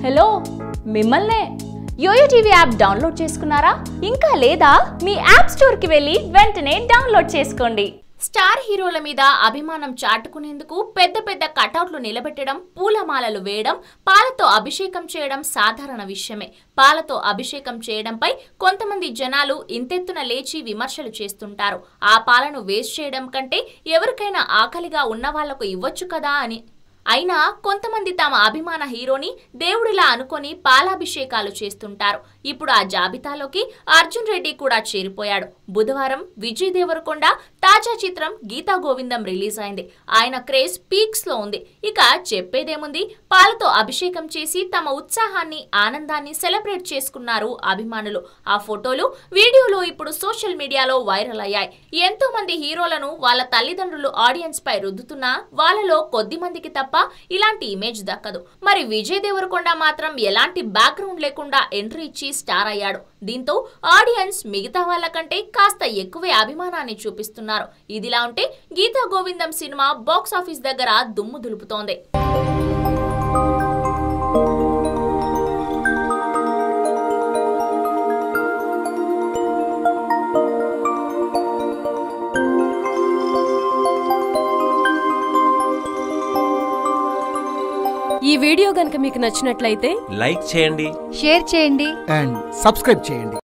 hello మిమ్మల్నే yo-yo TV app download చేసుకున్నారా ఇంకా లేదా మీ యాప్ స్టోర్కి వెళ్ళి వెంటనే డౌన్లోడ్ చేసుకోండి స్టార్ హీరోల మీద అభిమానం చాటుకునేందుకు పెద్ద పెద్ద కటౌట్లు నిలబెట్టడం పూలమాలలు వేయడం పాలతో అభిషేకం చేయడం సాధారణ విషయమే పాలతో అభిషేకం చేయడంపై కొంతమంది జనాలు ఇంతెత్తున లేచి విమర్శలు చేస్తుంటారు ఆ పాలను వేస్ట్ చేయడం కంటే ఎవరికైనా ఆకలిగా ఉన్న వాళ్లకు ఇవ్వచ్చు కదా అని అయినా కొంతమంది తమ అభిమాన హీరోని దేవుడిలా అనుకొని పాలాభిషేకాలు చేస్తుంటారు ఇప్పుడు ఆ జాబితాలోకి అర్జున్ రెడ్డి కూడా చేరిపోయాడు బుధవారం విజయ్ దేవరకొండ తాజా చిత్రం గీతా గోవిందం రిలీజ్ అయింది ఆయన క్రేజ్ పీక్స్ లో ఉంది ఇక చెప్పేదేముంది పాలతో అభిషేకం చేసి తమ ఉత్సాహాన్ని ఆనందాన్ని సెలబ్రేట్ చేసుకున్నారు అభిమానులు ఆ ఫోటోలు వీడియోలు ఇప్పుడు సోషల్ మీడియాలో వైరల్ అయ్యాయి ఎంతో మంది హీరోలను వాళ్ళ తల్లిదండ్రులు ఆడియన్స్ పై రుద్దుతున్నా వాళ్ళలో కొద్ది మందికి తప్ప ఇలాంటి ఇమేజ్ దక్కదు మరి విజయ్ దేవరకొండ మాత్రం ఎలాంటి బ్యాక్గ్రౌండ్ లేకుండా ఎంట్రీ ఇచ్చి స్టార్ అయ్యాడు దీంతో ఆడియన్స్ మిగతా వాళ్ళకంటే కాస్త ఎక్కువే అభిమానాన్ని చూపిస్తున్నారు ఇదిలా ఉంటే Geetha Govindam cinema box office దగ్గర దుమ్ము దులుపుతోంది ఈ వీడియో గనుక మీకు నచ్చినట్లయితే లైక్ చేయండి షేర్ చేయండి అండ్ సబ్స్క్రైబ్ చేయండి